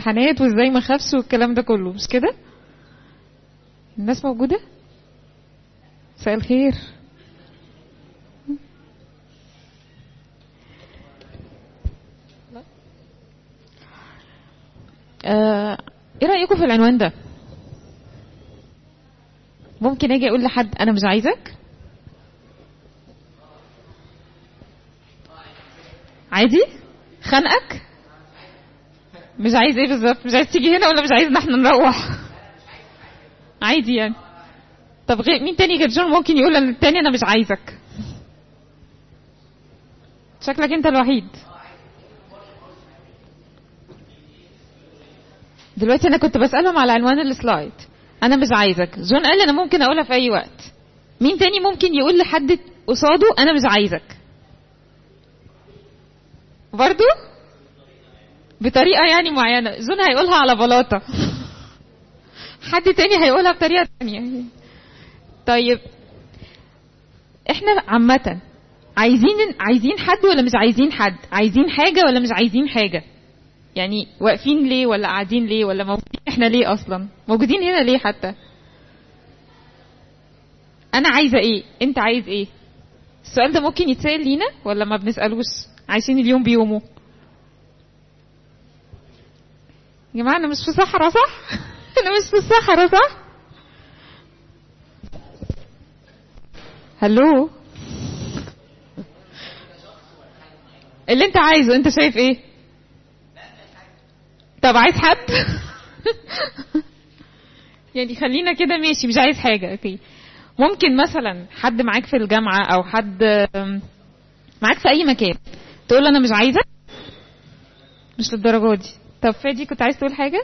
الامتحانات وازاي ما اخافش والكلام ده كله مش كده الناس موجودة مساء الخير آه، ايه رأيكم في العنوان ده ممكن اجي اقول لحد انا مش عايزك عادي خانقك مش عايز ايه بالظبط مش عايز تيجي هنا ولا مش عايز ان احنا نروح عادي يعني طب غير مين تاني غير جون ممكن يقول للتاني انا مش عايزك شكلك انت الوحيد دلوقتي انا كنت بسالهم على عنوان السلايد انا مش عايزك جون قال انا ممكن اقولها في اي وقت مين تاني ممكن يقول لحد قصاده انا مش عايزك برضو بطريقه يعني معينه جون هيقولها على بلاطه حد تاني هيقولها بطريقه تانية طيب احنا عامه عايزين عايزين حد ولا مش عايزين حد عايزين حاجه ولا مش عايزين حاجه يعني واقفين ليه ولا قاعدين ليه ولا موجودين احنا ليه اصلا موجودين هنا ليه حتى انا عايزه ايه انت عايز ايه السؤال ده ممكن يتسال لينا ولا ما بنسالوش عايشين اليوم بيومه يا جماعه انا مش في صحراء صح انا مش في الصحراء صح هلو اللي انت عايزه انت شايف ايه طب عايز حد يعني خلينا كده ماشي مش عايز حاجة اوكي ممكن مثلا حد معاك في الجامعة او حد معاك في اي مكان تقول له انا مش عايزة مش للدرجة دي طب فادي كنت عايز تقول حاجة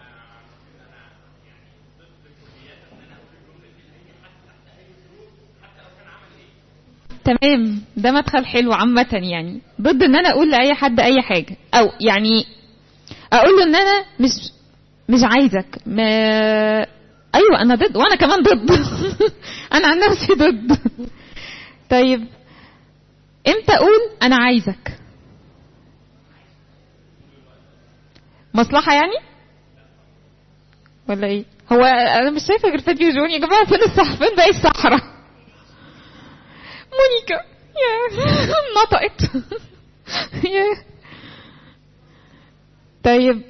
تمام ده مدخل حلو عامة يعني ضد ان انا اقول لاي حد اي حاجة او يعني اقول له ان انا مش مش عايزك ما ايوه انا ضد وانا كمان ضد انا عن نفسي ضد طيب امتى اقول انا عايزك مصلحة يعني ولا ايه هو انا مش شايفه غير فادي وجون يا جماعه فين الصح فين باقي الصحراء مونيكا يا نطقت يا طيب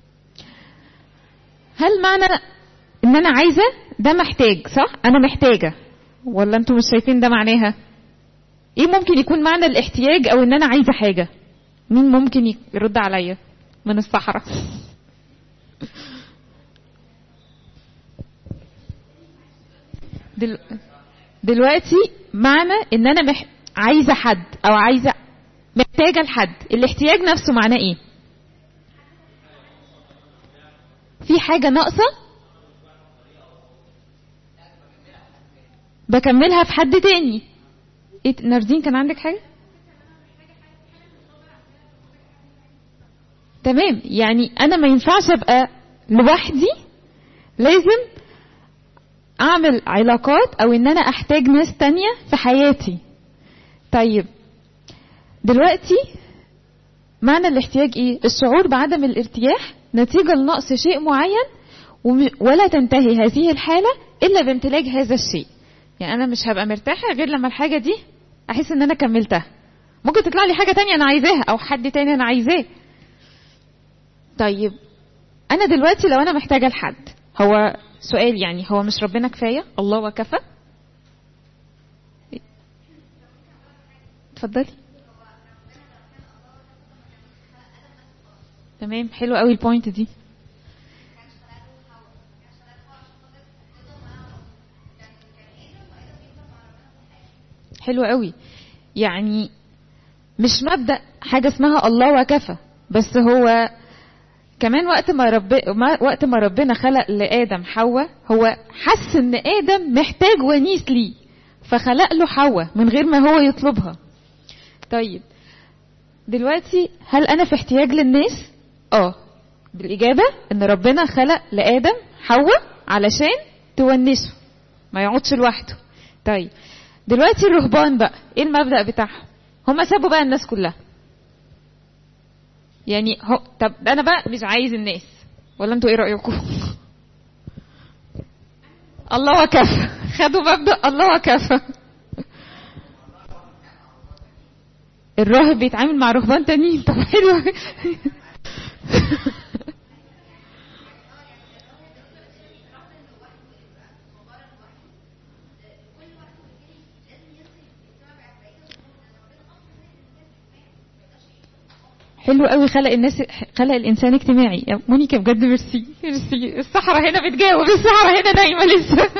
هل معنى ان انا عايزه ده محتاج صح انا محتاجه ولا انتوا مش شايفين ده معناها ايه ممكن يكون معنى الاحتياج او ان انا عايزه حاجه مين ممكن يرد عليا من الصحراء دل... دلوقتي معنى ان انا مح... عايزه حد او عايزه محتاجه لحد الاحتياج نفسه معناه ايه في حاجة ناقصة بكملها في حد تاني ايه ناردين كان عندك حاجة تمام يعني انا ما ينفعش ابقى لوحدي لازم اعمل علاقات او ان انا احتاج ناس تانية في حياتي طيب دلوقتي معنى الاحتياج ايه الشعور بعدم الارتياح نتيجة لنقص شيء معين ولا تنتهي هذه الحالة إلا بامتلاك هذا الشيء يعني أنا مش هبقى مرتاحة غير لما الحاجة دي أحس إن أنا كملتها ممكن تطلع لي حاجة تانية أنا عايزاها أو حد تاني أنا عايزاه طيب أنا دلوقتي لو أنا محتاجة لحد هو سؤال يعني هو مش ربنا كفاية الله وكفى اتفضلي تمام حلو قوي البوينت دي حلو قوي يعني مش مبدا حاجه اسمها الله وكفى بس هو كمان وقت ما رب وقت ما ربنا خلق لادم حواء هو حس ان ادم محتاج ونيس ليه فخلق له حواء من غير ما هو يطلبها طيب دلوقتي هل انا في احتياج للناس اه بالاجابه ان ربنا خلق لادم حواء علشان تونسه ما يقعدش لوحده طيب دلوقتي الرهبان بقى ايه المبدا بتاعهم هم سابوا بقى الناس كلها يعني هو طب انا بقى مش عايز الناس ولا انتوا ايه رايكم الله وكفى خدوا مبدا الله وكفى الراهب بيتعامل مع رهبان تانيين طب حلو حلو قوي خلق الناس خلق الانسان اجتماعي يا مونيكا بجد ميرسي ميرسي الصحراء هنا بتجاوب الصحراء هنا نايمه لسه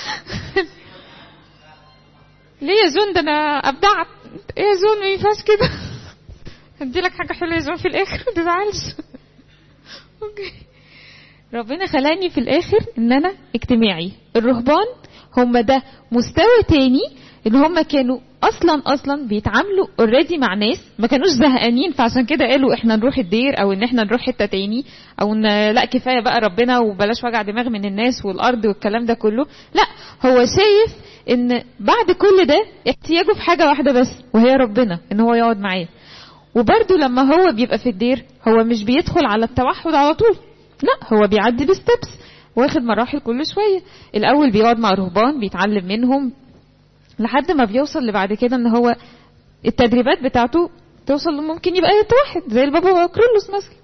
ليه يا جون ده انا ابدعت ايه يا جون ما ينفعش كده هدي لك حاجه حلوه يا جون في الاخر ما تزعلش اوكي ربنا خلاني في الاخر ان انا اجتماعي الرهبان هم ده مستوى تاني ان هم كانوا اصلا اصلا بيتعاملوا اوريدي مع ناس ما كانوش زهقانين فعشان كده قالوا احنا نروح الدير او ان احنا نروح حته تاني او ان لا كفايه بقى ربنا وبلاش وجع دماغ من الناس والارض والكلام ده كله لا هو شايف ان بعد كل ده احتياجه في حاجه واحده بس وهي ربنا ان هو يقعد معاه وبرده لما هو بيبقى في الدير هو مش بيدخل على التوحد على طول لا هو بيعدي بستبس واخد مراحل كل شويه الاول بيقعد مع رهبان بيتعلم منهم لحد ما بيوصل لبعد كده ان هو التدريبات بتاعته توصل ممكن يبقى يتوحد زي البابا كرولوس مثلا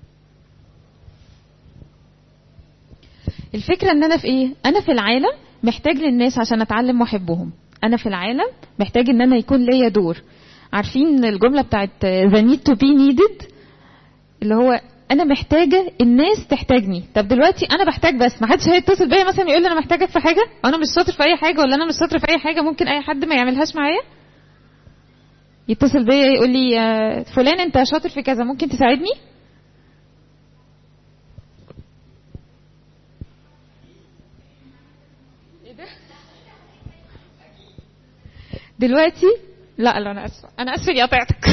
الفكرة ان انا في ايه انا في العالم محتاج للناس عشان اتعلم واحبهم انا في العالم محتاج ان انا يكون ليا دور عارفين الجملة بتاعت the need to be needed اللي هو انا محتاجه الناس تحتاجني طب دلوقتي انا بحتاج بس ما حدش هيتصل بيا مثلا يقول لي انا محتاجك في حاجه وانا مش شاطر في اي حاجه ولا انا مش شاطر في اي حاجه ممكن اي حد ما يعملهاش معايا يتصل بيا يقول لي فلان انت شاطر في كذا ممكن تساعدني دلوقتي لا لا انا اسفه انا اسفه اني قطعتك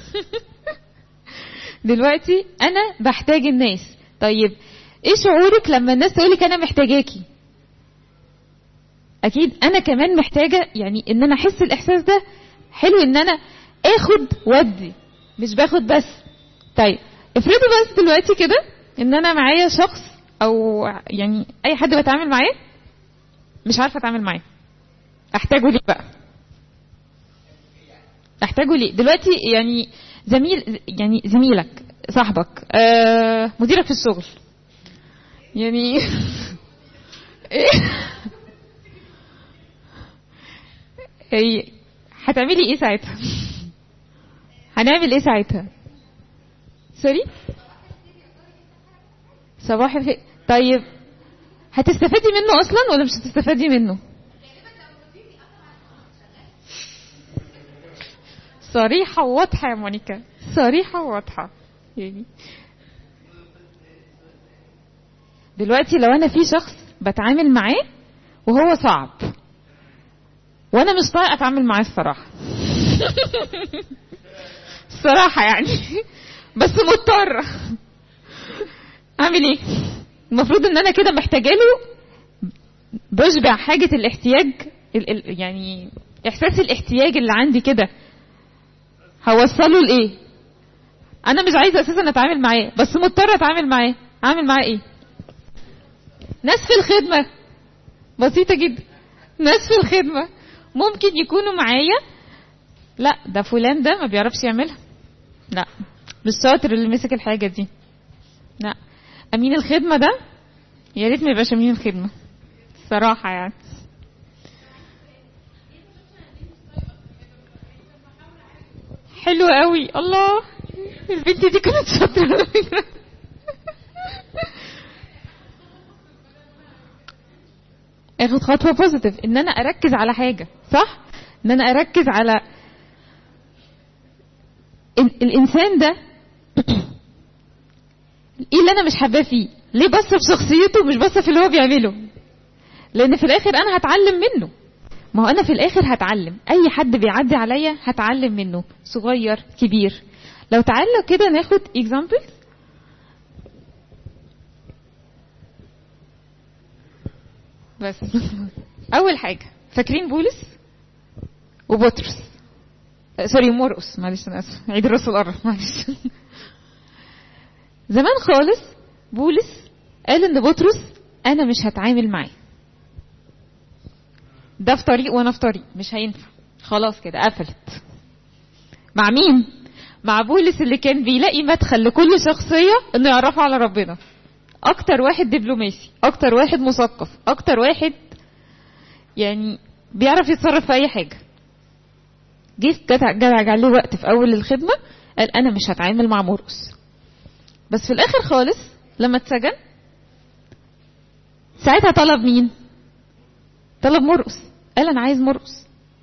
دلوقتي انا بحتاج الناس طيب ايه شعورك لما الناس تقولك انا محتاجاكي اكيد انا كمان محتاجه يعني ان انا احس الاحساس ده حلو ان انا اخد ودي مش باخد بس طيب افرضوا بس دلوقتي كده ان انا معايا شخص او يعني اي حد بتعامل معاه مش عارفه اتعامل معاه احتاجه ليه بقى احتاجه ليه دلوقتي يعني زميل يعني زميلك صاحبك آه مديرك في الشغل يعني ايه هتعملي ايه ساعتها هنعمل ايه ساعتها سوري صباح الخير طيب هتستفادي منه اصلا ولا مش هتستفادي منه صريحة وواضحة يا مونيكا صريحة وواضحة يعني دلوقتي لو انا في شخص بتعامل معاه وهو صعب وانا مش طايقه اتعامل معاه الصراحه الصراحه يعني بس مضطره اعمل ايه المفروض ان انا كده محتاجه له بشبع حاجه الاحتياج ال ال يعني احساس الاحتياج اللي عندي كده هوصله لايه انا مش عايزه اساسا اتعامل معاه بس مضطره اتعامل معاه اعمل معاه ايه ناس في الخدمه بسيطه جدا ناس في الخدمه ممكن يكونوا معايا لا ده فلان ده ما بيعرفش يعملها لا مش شاطر اللي مسك الحاجه دي لا امين الخدمه ده يا ريت ما يبقاش امين الخدمه الصراحه يعني حلو قوي الله البنت دي كانت شاطره على فكره اخد خطوه بوزيتيف ان انا اركز على حاجه صح ان انا اركز على ال- الانسان ده ايه اللي انا مش حباه فيه ليه بص في شخصيته مش بص في اللي هو بيعمله لان في الاخر انا هتعلم منه ما هو انا في الاخر هتعلم اي حد بيعدي عليا هتعلم منه صغير كبير لو تعالوا كده ناخد اكزامبل بس اول حاجه فاكرين بولس وبطرس آه، سوري مرقس معلش انا اسف عيد الرسول قرب معلش زمان خالص بولس قال ان بطرس انا مش هتعامل معاه ده في طريق وانا في طريق مش هينفع خلاص كده قفلت مع مين مع بولس اللي كان بيلاقي مدخل لكل شخصية انه يعرفها على ربنا اكتر واحد دبلوماسي اكتر واحد مثقف اكتر واحد يعني بيعرف يتصرف في اي حاجة جه جدع جدع عليه وقت في اول الخدمة قال انا مش هتعامل مع مرقس بس في الاخر خالص لما اتسجن ساعتها طلب مين طلب مرقس قال انا عايز مرقس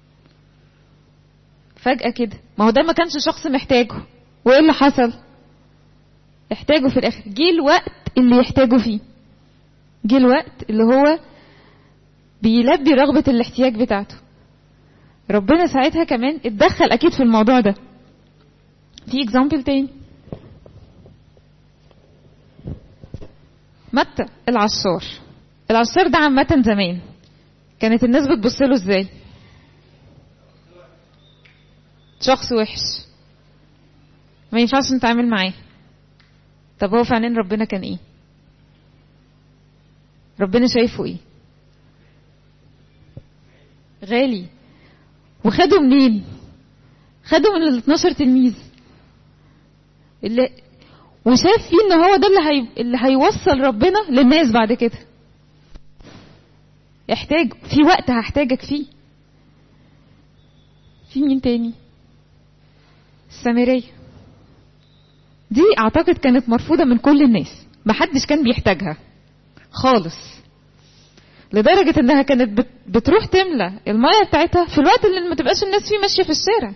فجأة كده ما هو ده ما كانش شخص محتاجه وايه اللي حصل احتاجه في الاخر جه الوقت اللي يحتاجه فيه جه الوقت اللي هو بيلبي رغبة الاحتياج بتاعته ربنا ساعتها كمان اتدخل اكيد في الموضوع ده في اكزامبل تاني متى العشار العشار ده عامة زمان كانت الناس بتبص له ازاي شخص وحش ما ينفعش نتعامل معاه طب هو في عينين ربنا كان ايه ربنا شايفه ايه غالي وخده منين خده من ال 12 تلميذ اللي وشاف فيه ان هو ده اللي هي... اللي هيوصل ربنا للناس بعد كده احتاج في وقت هحتاجك فيه في مين تاني السامرية دي اعتقد كانت مرفوضة من كل الناس محدش كان بيحتاجها خالص لدرجة انها كانت بت... بتروح تملى المية بتاعتها في الوقت اللي ما تبقاش الناس فيه ماشية في الشارع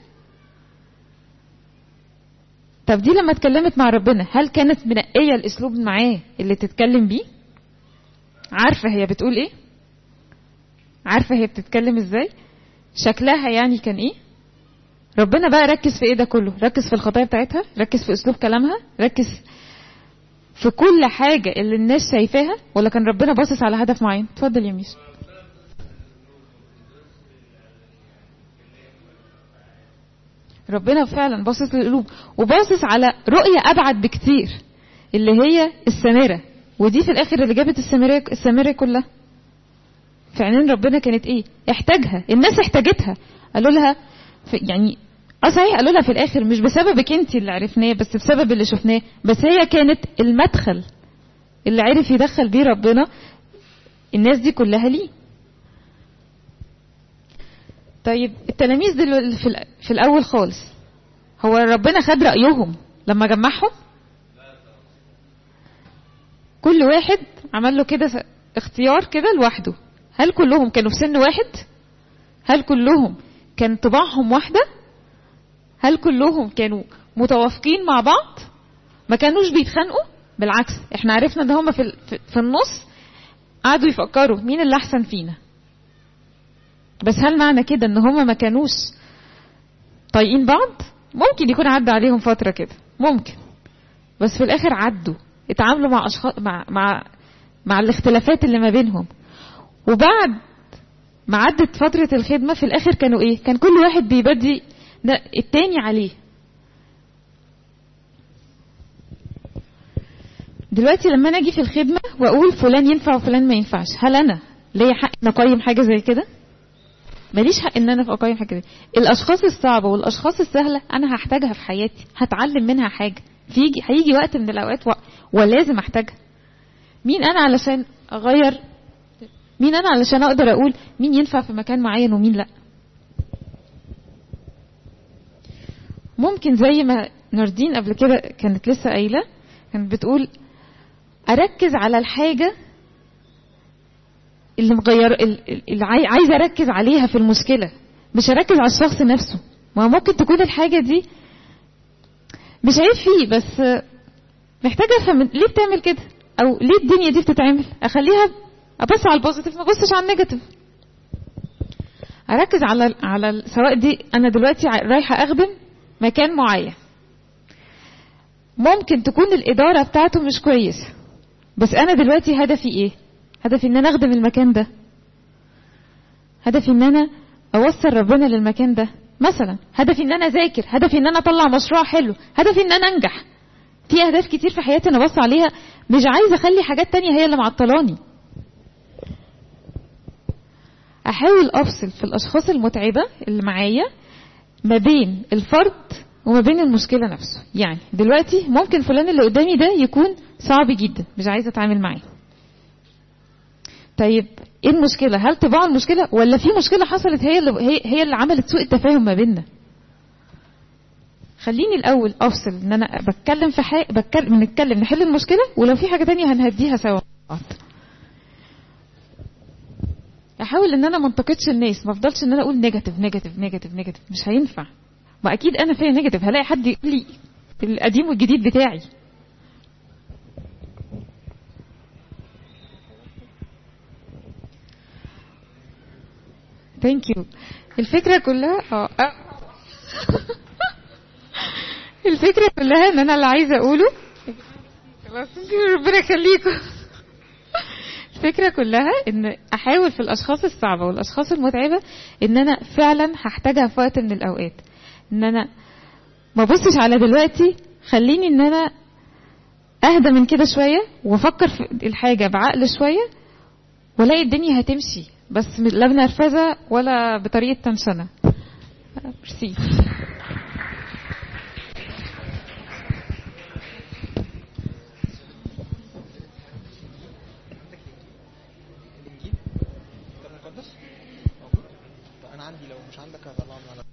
طب دي لما اتكلمت مع ربنا هل كانت منقية الاسلوب معاه اللي تتكلم بيه عارفة هي بتقول ايه عارفة هي بتتكلم ازاي شكلها يعني كان ايه ربنا بقى ركز في ايه ده كله ركز في الخطايا بتاعتها ركز في اسلوب كلامها ركز في كل حاجة اللي الناس شايفاها ولا كان ربنا باصص على هدف معين اتفضل يا ميس ربنا فعلا باصص للقلوب وباصص على رؤية أبعد بكتير اللي هي السامرة ودي في الآخر اللي جابت السامرة السامرة كلها في عينين ربنا كانت ايه احتاجها الناس احتاجتها قالوا لها يعني اه صحيح قالوا لها في الاخر مش بسببك انت اللي عرفناه بس بسبب اللي شفناه بس هي كانت المدخل اللي عرف يدخل بيه ربنا الناس دي كلها ليه طيب التلاميذ دول في, في الاول خالص هو ربنا خد رايهم لما جمعهم كل واحد عمل له كده اختيار كده لوحده هل كلهم كانوا في سن واحد هل كلهم كان طباعهم واحدة هل كلهم كانوا متوافقين مع بعض ما كانوش بيتخانقوا بالعكس احنا عرفنا ان هما في, في النص قعدوا يفكروا مين اللي احسن فينا بس هل معنى كده ان هما ما كانوش طايقين بعض ممكن يكون عدى عليهم فترة كده ممكن بس في الاخر عدوا اتعاملوا مع اشخاص مع مع مع الاختلافات اللي ما بينهم وبعد ما عدت فترة الخدمة في الآخر كانوا إيه؟ كان كل واحد بيبدي التاني عليه. دلوقتي لما أنا أجي في الخدمة وأقول فلان ينفع وفلان ما ينفعش، هل أنا ليا حق إن أقيم حاجة زي كده؟ ماليش حق إن أنا أقيم حاجة زي كده. الأشخاص الصعبة والأشخاص السهلة أنا هحتاجها في حياتي، هتعلم منها حاجة. فيجي هيجي وقت من الأوقات و... ولازم أحتاجها. مين أنا علشان أغير مين انا علشان اقدر اقول مين ينفع في مكان معين ومين لا ممكن زي ما ناردين قبل كده كانت لسه قايله كانت بتقول اركز على الحاجه اللي مغير اللي عايزه اركز عليها في المشكله مش اركز على الشخص نفسه ما ممكن تكون الحاجه دي مش عيب فيه بس محتاجه افهم ليه بتعمل كده او ليه الدنيا دي بتتعمل اخليها ابص على البوزيتيف ما ابصش على النيجاتيف اركز على على سواء دي انا دلوقتي رايحه اخدم مكان معين ممكن تكون الاداره بتاعته مش كويسه بس انا دلوقتي هدفي ايه هدفي ان انا اخدم المكان ده هدفي ان انا اوصل ربنا للمكان ده مثلا هدفي ان انا اذاكر هدفي ان انا اطلع مشروع حلو هدفي ان انا انجح في اهداف كتير في حياتي انا بص عليها مش عايزه اخلي حاجات تانية هي اللي معطلاني احاول افصل في الاشخاص المتعبه اللي معايا ما بين الفرد وما بين المشكله نفسه يعني دلوقتي ممكن فلان اللي قدامي ده يكون صعب جدا مش عايزه اتعامل معاه طيب ايه المشكله هل طباع المشكله ولا في مشكله حصلت هي اللي هي, هي اللي عملت سوء التفاهم ما بيننا خليني الاول افصل ان انا بتكلم في حاجه بتكلم بنتكلم نحل المشكله ولو في حاجه تانية هنهديها سوا احاول ان انا ما انتقدش الناس ما افضلش ان انا اقول نيجاتيف نيجاتيف نيجاتيف نيجاتيف مش هينفع ما اكيد انا فيا نيجاتيف هلاقي حد يقول لي القديم والجديد بتاعي ثانك يو الفكره كلها اه الفكره كلها ان انا اللي عايزه اقوله خلاص ربنا يخليكم الفكرة كلها ان احاول في الاشخاص الصعبة والاشخاص المتعبة ان انا فعلا هحتاجها في وقت من الاوقات ان انا ما بصش على دلوقتي خليني ان انا اهدى من كده شوية وافكر في الحاجة بعقل شوية والاقي الدنيا هتمشي بس لا بنرفزة ولا بطريقة تنشنة ميرسي انا عندي لو مش عندك هطلعه من على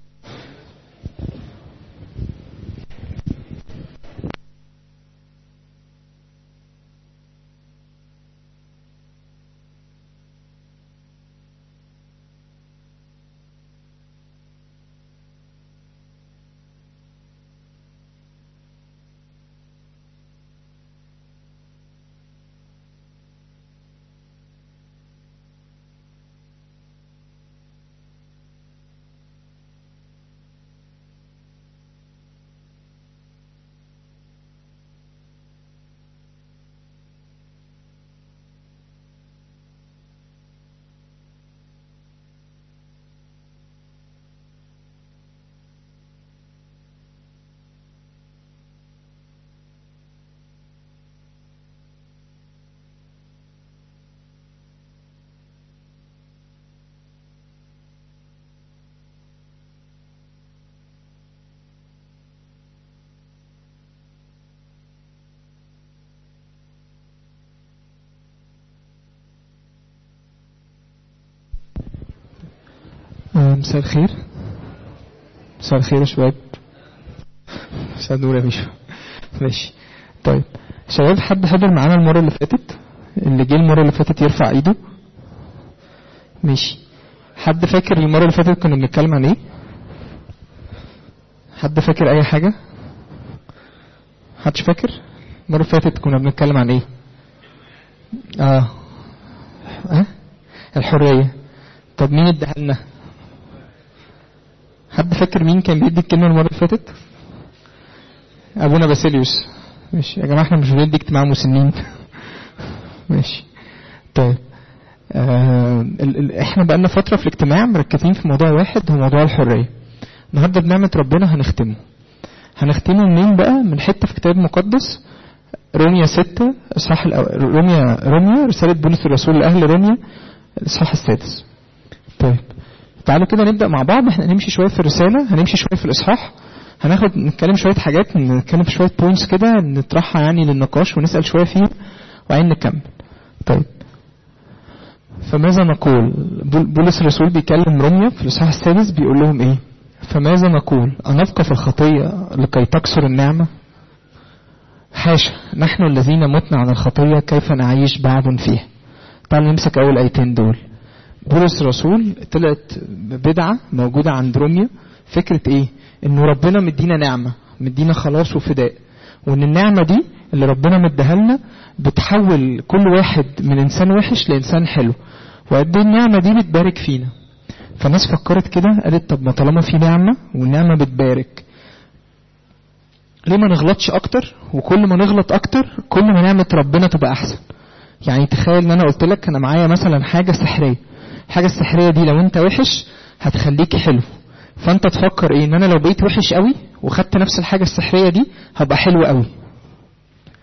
مساء الخير مساء الخير يا شباب مساء النور يا باشا ماشي طيب شباب حد حضر معانا المرة اللي فاتت اللي جه المرة اللي فاتت يرفع ايده ماشي حد فاكر المرة اللي فاتت كنا بنتكلم عن ايه حد فاكر اي حاجة حدش فاكر المرة اللي فاتت كنا بنتكلم عن ايه اه اه الحرية طب مين اداها لنا حد فاكر مين كان بيدي الكلمة المرة اللي فاتت ابونا باسيليوس ماشي يا جماعة احنا مش بندي اجتماع مسنين ماشي طيب آه ال ال احنا بقالنا فترة في الاجتماع مركزين في موضوع واحد هو موضوع الحرية النهاردة بنعمة ربنا هنختمه هنختمه منين بقى من حتة في كتاب مقدس روميا ستة اصحاح الأول روميا روميا رسالة بولس الرسول لأهل روميا الاصحاح السادس طيب تعالوا كده نبدأ مع بعض احنا هنمشي شوية في الرسالة هنمشي شوية في الإصحاح هناخد نتكلم شوية حاجات نتكلم في شوية بوينتس كده نطرحها يعني للنقاش ونسأل شوية فيه وبعدين نكمل طيب فماذا نقول بولس الرسول بيكلم روميا في الإصحاح السادس بيقول لهم ايه فماذا نقول أنبقى في الخطية لكي تكسر النعمة حاشا نحن الذين متنا عن الخطية كيف نعيش بعد فيها تعالوا نمسك أول آيتين دول بولس الرسول طلعت بدعة موجودة عند روميا فكرة ايه انه ربنا مدينا نعمة مدينا خلاص وفداء وان النعمة دي اللي ربنا مديها لنا بتحول كل واحد من انسان وحش لانسان حلو وقد ايه النعمة دي بتبارك فينا فالناس فكرت كده قالت طب ما طالما في نعمة والنعمة بتبارك ليه ما نغلطش اكتر وكل ما نغلط اكتر كل ما نعمة ربنا تبقى احسن يعني تخيل ان انا قلت لك انا معايا مثلا حاجة سحرية الحاجة السحرية دي لو انت وحش هتخليك حلو فانت تفكر ايه ان انا لو بقيت وحش قوي وخدت نفس الحاجة السحرية دي هبقى حلو قوي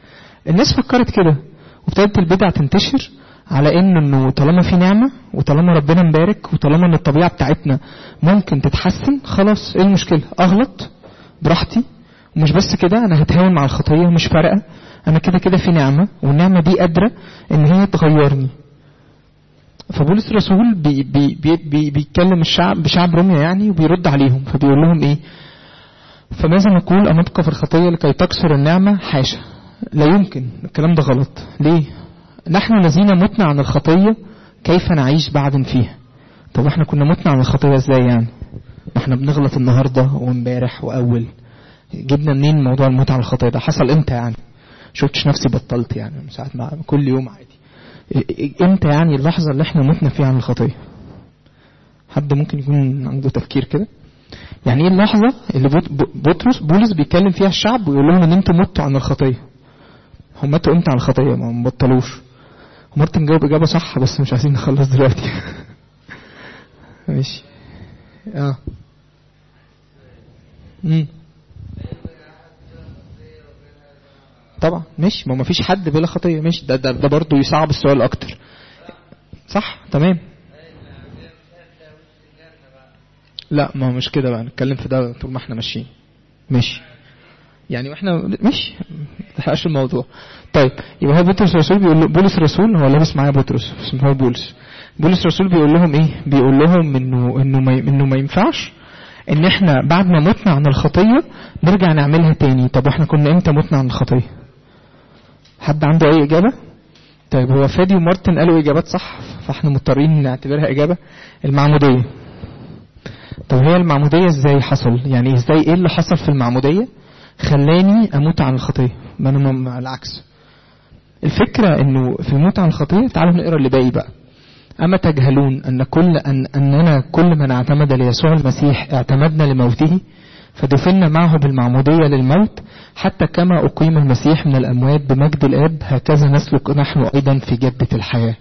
الناس فكرت كده وابتدت البدع تنتشر على ان انه طالما في نعمه وطالما ربنا مبارك وطالما ان الطبيعه بتاعتنا ممكن تتحسن خلاص ايه المشكله اغلط براحتي ومش بس كده انا هتهاون مع الخطيه ومش فارقه انا كده كده في نعمه والنعمه دي قادره ان هي تغيرني فبولس الرسول بي بي بي بي بيتكلم الشعب بشعب روميا يعني وبيرد عليهم فبيقول لهم ايه فماذا نقول أمتك في الخطية لكي تكسر النعمة حاشا لا يمكن الكلام ده غلط ليه نحن الذين متنا عن الخطية كيف نعيش بعد فيها طب احنا كنا متنا عن الخطية ازاي يعني ما احنا بنغلط النهاردة وامبارح واول جبنا منين موضوع الموت عن الخطية ده حصل امتى يعني شفتش نفسي بطلت يعني من ساعة ما كل يوم عادي امتى يعني اللحظة اللي احنا متنا فيها عن الخطية حد ممكن يكون عنده تفكير كده يعني ايه اللحظة اللي بطرس بولس بيتكلم فيها الشعب ويقول لهم ان انتوا متوا عن الخطية هم ماتوا امتى عن الخطية ما هم بطلوش ومارتن جاوب اجابة صح بس مش عايزين نخلص دلوقتي ماشي اه امم طبعا ماشي ما فيش حد بلا خطيه ماشي ده ده, ده برضه يصعب السؤال اكتر صح تمام لا ما هو مش كده بقى نتكلم في ده طول ما احنا ماشيين ماشي يعني واحنا ماشي ما تحرقش الموضوع طيب يبقى هو بطرس الرسول بيقول له بولس الرسول هو لابس معايا بطرس اسمه هو بولس بولس الرسول بيقول لهم ايه بيقول لهم انه انه ما انه ما ينفعش ان احنا بعد ما متنا عن الخطيه نرجع نعملها تاني طب احنا كنا امتى متنا عن الخطيه حد عنده اي اجابه طيب هو فادي ومارتن قالوا اجابات صح فاحنا مضطرين نعتبرها اجابه المعموديه طب هي المعموديه ازاي حصل يعني ازاي ايه اللي حصل في المعموديه خلاني اموت عن الخطيه ما انا العكس الفكره انه في الموت عن الخطيه تعالوا نقرا اللي باقي بقى أما تجهلون أن كل أن أننا كل من اعتمد ليسوع المسيح اعتمدنا لموته فدفنا معه بالمعمودية للموت حتى كما أقيم المسيح من الأموات بمجد الآب هكذا نسلك نحن أيضا في جدة الحياة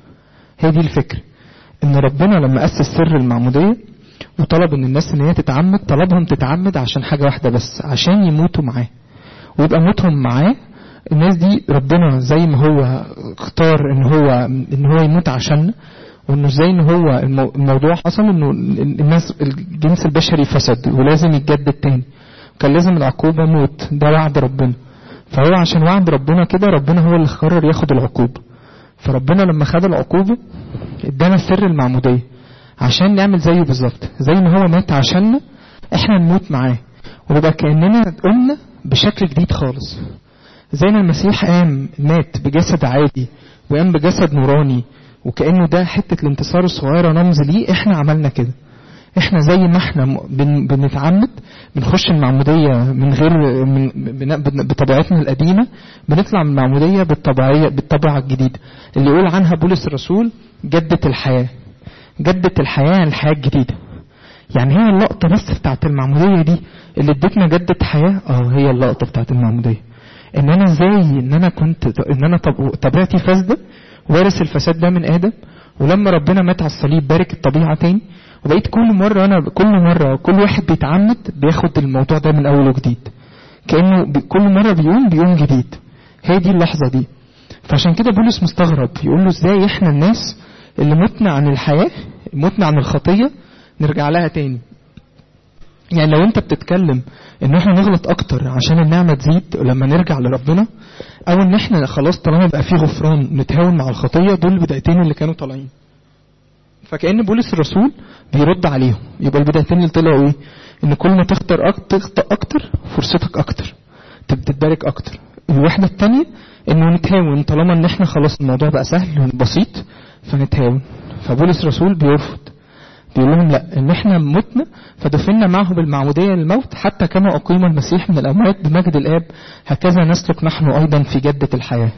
هي دي الفكرة إن ربنا لما أسس سر المعمودية وطلب إن الناس إن هي تتعمد طلبهم تتعمد عشان حاجة واحدة بس عشان يموتوا معاه ويبقى موتهم معاه الناس دي ربنا زي ما هو اختار ان هو ان هو يموت عشان وانه ازاي ان هو الموضوع حصل انه الناس الجنس البشري فسد ولازم يتجدد تاني كان لازم العقوبة موت ده وعد ربنا فهو عشان وعد ربنا كده ربنا هو اللي قرر ياخد العقوبة فربنا لما خد العقوبة ادانا سر المعمودية عشان نعمل زيه بالظبط زي ما هو مات عشاننا احنا نموت معاه ونبقى كأننا قمنا بشكل جديد خالص زي ما المسيح قام مات بجسد عادي وقام بجسد نوراني وكأنه ده حتة الانتصار الصغيرة رمز ليه احنا عملنا كده احنا زي ما احنا بن بنتعمد بنخش المعمودية من غير من بطبيعتنا القديمة بنطلع من المعمودية بالطبيعية بالطبيعة الجديدة اللي يقول عنها بولس الرسول جدة الحياة جدة الحياة عن الحياة الجديدة يعني هي اللقطة بس بتاعت المعمودية دي اللي ادتنا جدة حياة اه هي اللقطة بتاعت المعمودية ان انا ازاي ان انا كنت ان انا طبيعتي فاسده وارث الفساد ده من ادم ولما ربنا مات على الصليب بارك الطبيعه تاني وبقيت كل مره انا كل مره كل واحد بيتعمد بياخد الموضوع ده من اول وجديد كانه كل مره بيقوم بيقوم جديد هي دي اللحظه دي فعشان كده بولس مستغرب يقول له ازاي احنا الناس اللي متنا عن الحياه متنا عن الخطيه نرجع لها تاني يعني لو انت بتتكلم ان احنا نغلط اكتر عشان النعمه تزيد لما نرجع لربنا او ان احنا خلاص طالما بقى في غفران نتهاون مع الخطيه دول البدايتين اللي كانوا طالعين فكأن بولس الرسول بيرد عليهم يبقى البدايتين اللي طلعوا ايه ان كل ما تختار تخطأ اكتر فرصتك اكتر تتبارك اكتر الوحدة التانية انه نتهاون طالما ان احنا خلاص الموضوع بقى سهل وبسيط فنتهاون فبولس الرسول بيرفض بيقول لهم لا ان احنا متنا فدفنا معه بالمعموديه للموت حتى كما اقيم المسيح من الاموات بمجد الاب هكذا نسلك نحن ايضا في جده الحياه.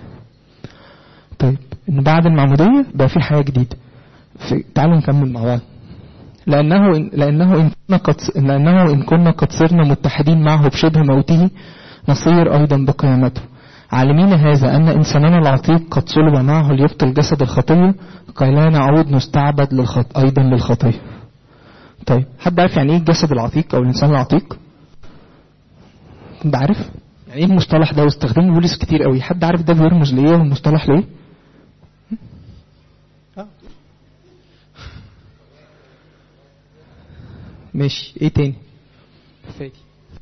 طيب ان بعد المعموديه بقى في حياه جديده. في تعالوا نكمل مع بعض. لانه إن لانه ان كنا قد لانه ان كنا قد صرنا متحدين معه بشبه موته نصير ايضا بقيامته. عالمين هذا أن إنساننا العتيق قد صلب معه ليبطل جسد الخطية كي لا نعود نستعبد للخط... أيضا للخطية طيب حد عارف يعني إيه الجسد العتيق أو الإنسان العتيق؟ حد عارف؟ يعني ايه المصطلح ده واستخدمه بولس كتير قوي حد عارف ده بيرمز لايه والمصطلح لايه ماشي ايه تاني فادي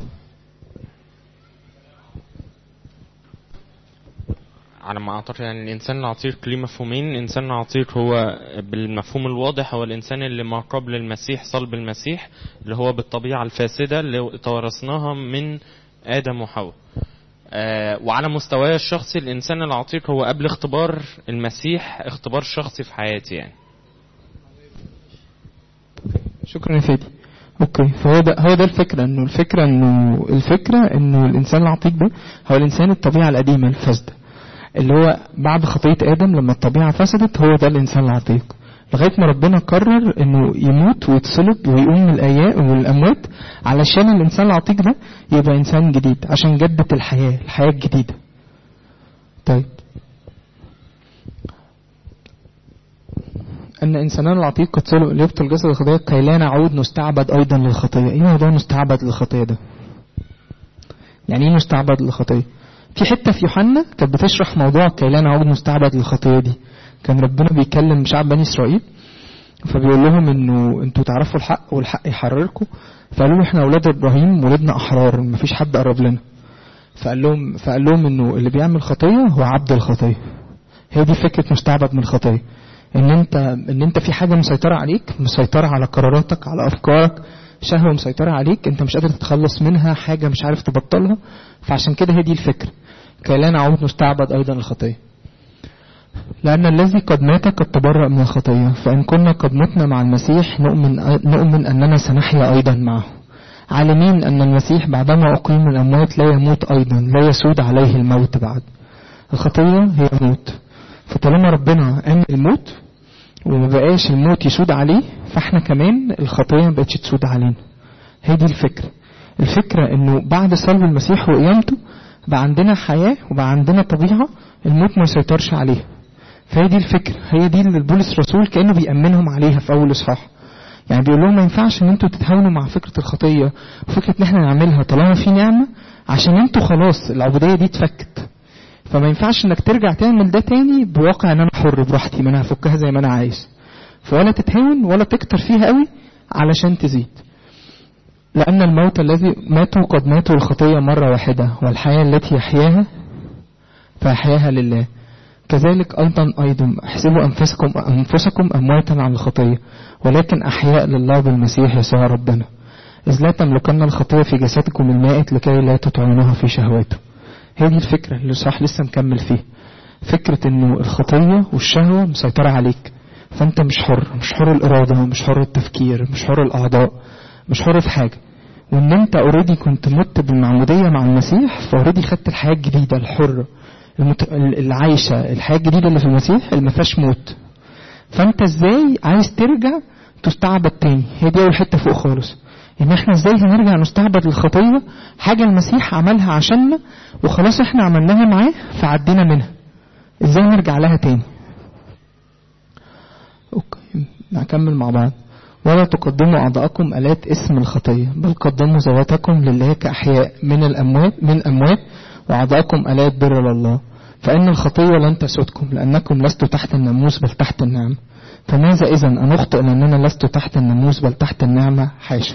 على ما اعتقد يعني الانسان العتيق ليه مفهومين الانسان العتيق هو بالمفهوم الواضح هو الانسان اللي ما قبل المسيح صلب المسيح اللي هو بالطبيعه الفاسده اللي توارثناها من ادم وحواء آه وعلى مستواي الشخصي الانسان العتيق هو قبل اختبار المسيح اختبار شخصي في حياتي يعني شكرا يا فادي اوكي فهو ده هو ده الفكره انه الفكره انه الفكره انه الانسان العتيق ده هو الانسان الطبيعه القديمه الفاسده اللي هو بعد خطيه ادم لما الطبيعه فسدت هو ده الانسان العتيق لغايه ما ربنا قرر انه يموت ويتصلب ويقوم من الاياء والاموات علشان الانسان العتيق ده يبقى انسان جديد عشان جدت الحياه الحياه الجديده طيب أن إنساننا العتيق قد صلوا ليبطل جسد الخطية كي لا نعود نستعبد أيضا للخطية إيه موضوع نستعبد للخطية ده يعني إيه نستعبد للخطية في حتة في يوحنا كانت بتشرح موضوع كي لا نعود نستعبد للخطية دي كان ربنا بيكلم شعب بني إسرائيل فبيقول لهم إنه أنتوا تعرفوا الحق والحق يحرركم فقالوا له إحنا أولاد إبراهيم ولدنا أحرار مفيش حد قرب لنا فقال لهم فقال لهم إنه اللي بيعمل خطية هو عبد الخطية هي دي فكرة مستعبد من الخطية ان انت ان انت في حاجه مسيطره عليك مسيطره على قراراتك على افكارك شهوه مسيطره عليك انت مش قادر تتخلص منها حاجه مش عارف تبطلها فعشان كده هي دي الفكره كي لا نعود نستعبد ايضا الخطيه لأن الذي قد مات قد تبرأ من الخطية فإن كنا قد متنا مع المسيح نؤمن, نؤمن أننا سنحيا أيضا معه عالمين أن المسيح بعدما أقيم من الأموات لا يموت أيضا لا يسود عليه الموت بعد الخطية هي موت فطالما ربنا قام الموت وما بقاش الموت يسود عليه فاحنا كمان الخطيه ما بقتش تسود علينا هي دي الفكره الفكره انه بعد صلب المسيح وقيامته بقى عندنا حياه وبقى عندنا طبيعه الموت ما يسيطرش عليها فهي دي الفكره هي دي اللي بولس الرسول كانه بيامنهم عليها في اول اصحاح يعني بيقول لهم ما ينفعش ان انتوا تتهاونوا مع فكره الخطيه وفكره ان احنا نعملها طالما في نعمه عشان انتوا خلاص العبوديه دي اتفكت فما ينفعش انك ترجع تعمل ده تاني بواقع ان انا حر براحتي ما انا هفكها زي ما انا عايز فولا تتهاون ولا تكتر فيها قوي علشان تزيد لأن الموت الذي ماتوا قد ماتوا الخطية مرة واحدة والحياة التي يحياها فيحياها لله كذلك أيضا أيضا احسبوا أنفسكم أنفسكم أمواتا عن الخطية ولكن أحياء لله بالمسيح يسوع ربنا إذ لا تملكن الخطية في جسدكم المائت لكي لا تطعنوها في شهواته هي دي الفكرة اللي صح لسه مكمل فيه فكرة انه الخطية والشهوة مسيطرة عليك فانت مش حر مش حر الارادة مش حر التفكير مش حر الاعضاء مش حر في حاجة وان انت اوريدي كنت مت بالمعمودية مع المسيح فاوريدي خدت الحياة الجديدة الحرة المت... العايشة الحياة الجديدة اللي في المسيح اللي ما فيهاش موت فانت ازاي عايز ترجع تستعبد تاني هي دي اول حتة فوق خالص ان احنا ازاي هنرجع نستعبد للخطية حاجة المسيح عملها عشاننا وخلاص احنا عملناها معاه فعدينا منها ازاي نرجع لها تاني اوكي نكمل مع بعض ولا تقدموا أعضاءكم آلات اسم الخطية بل قدموا ذواتكم لله كأحياء من الأموات من أموات وأعضاءكم آلات بر لله فإن الخطية لن تسودكم لأنكم لستوا تحت الناموس بل تحت النعمة فماذا إذا أن أخطئ لأننا لست تحت الناموس بل تحت النعمة حاشا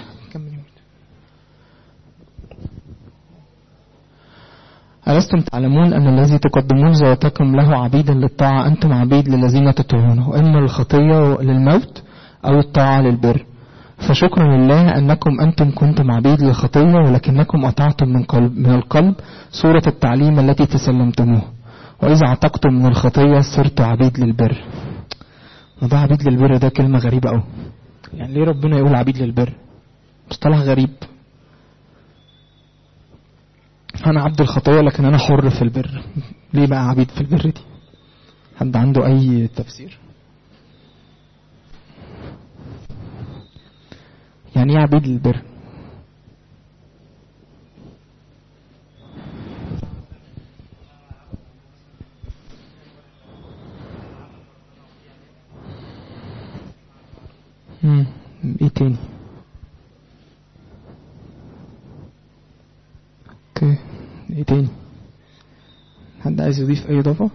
ألستم تعلمون أن الذي تقدمون ذواتكم له عبيدا للطاعة أنتم عبيد للذين تطيعونه إما الخطية للموت أو الطاعة للبر فشكرا لله أنكم أنتم كنتم عبيد للخطية ولكنكم أطعتم من, قلب من القلب صورة التعليم التي تسلمتموه وإذا عتقتم من الخطية صرت عبيد للبر موضوع عبيد للبر ده كلمة غريبة أوي يعني ليه ربنا يقول عبيد للبر مصطلح غريب أنا عبد الخطية لكن أنا حر في البر ليه بقى عبيد في البر دي حد عنده أي تفسير يعني ايه عبيد للبر مم. ايه تاني اوكي ايه ايه تاني حد عايز يضيف اي اضافه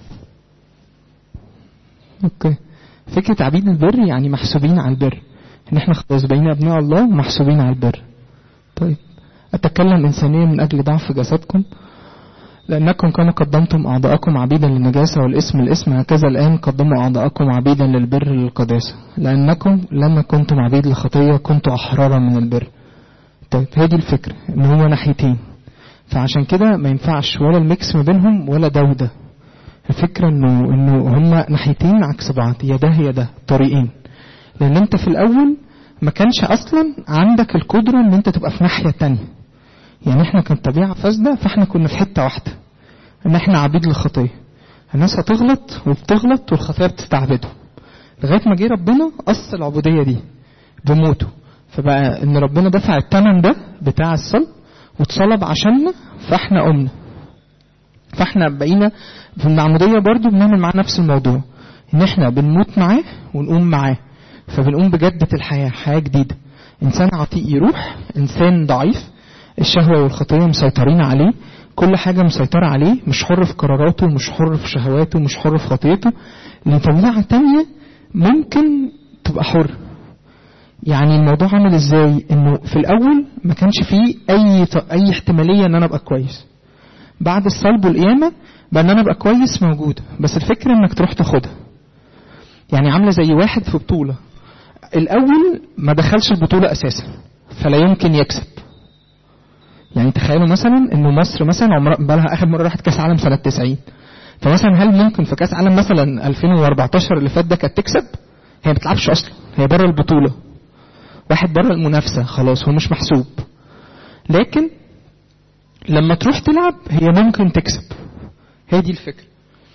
اوكي فكره عبيد البر يعني محسوبين على البر ان احنا خلاص بقينا ابناء الله ومحسوبين على البر طيب اتكلم انسانيا من اجل ضعف جسدكم لأنكم كما قدمتم أعضاءكم عبيدا للنجاسة والاسم الاسم هكذا الآن قدموا أعضاءكم عبيدا للبر للقداسة لأنكم لما كنتم عبيد للخطية كنتم أحرارا من البر طيب هي دي الفكرة إن هو ناحيتين فعشان كده ما ينفعش ولا الميكس ما بينهم ولا ده وده الفكرة إنه إنه هما ناحيتين عكس بعض يا ده يا ده طريقين لأن أنت في الأول ما كانش أصلا عندك القدرة إن أنت تبقى في ناحية تانية يعني احنا كانت طبيعة فاسدة فاحنا كنا في حتة واحدة ان احنا عبيد للخطية الناس هتغلط وبتغلط والخطية بتستعبدهم لغاية ما جه ربنا قص العبودية دي بموته فبقى ان ربنا دفع الثمن ده بتاع الصلب واتصلب عشاننا فاحنا قمنا فاحنا بقينا في المعمودية برضو بنعمل معاه نفس الموضوع ان احنا بنموت معاه ونقوم معاه فبنقوم بجدة الحياة حياة جديدة انسان عتيق يروح انسان ضعيف الشهوة والخطية مسيطرين عليه كل حاجة مسيطرة عليه مش حر في قراراته مش حر في شهواته مش حر في خطيته لطبيعة تانية ممكن تبقى حر يعني الموضوع عامل ازاي انه في الاول ما كانش فيه اي اي احتمالية ان انا ابقى كويس بعد الصلب والقيامة بقى ان انا ابقى كويس موجود بس الفكرة انك تروح تاخدها يعني عاملة زي واحد في بطولة الاول ما دخلش البطولة اساسا فلا يمكن يكسب يعني تخيلوا مثلا انه مصر مثلا عمرها بقى لها اخر مره راحت كاس عالم سنه 90 فمثلا هل ممكن في كاس عالم مثلا 2014 اللي فات ده كانت تكسب؟ هي ما بتلعبش اصلا هي بره البطوله واحد بره المنافسه خلاص هو مش محسوب لكن لما تروح تلعب هي ممكن تكسب هي دي الفكره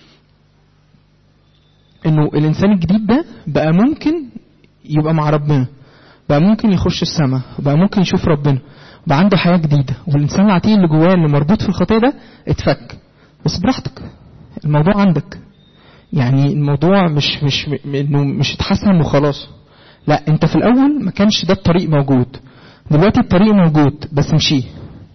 انه الانسان الجديد ده بقى ممكن يبقى مع ربنا بقى ممكن يخش السماء بقى ممكن يشوف ربنا بقى عنده حياه جديده والانسان العتيق اللي جواه اللي مربوط في الخطيه ده اتفك بس براحتك الموضوع عندك يعني الموضوع مش مش انه مش اتحسن وخلاص لا انت في الاول ما كانش ده الطريق موجود دلوقتي الطريق موجود بس مشيه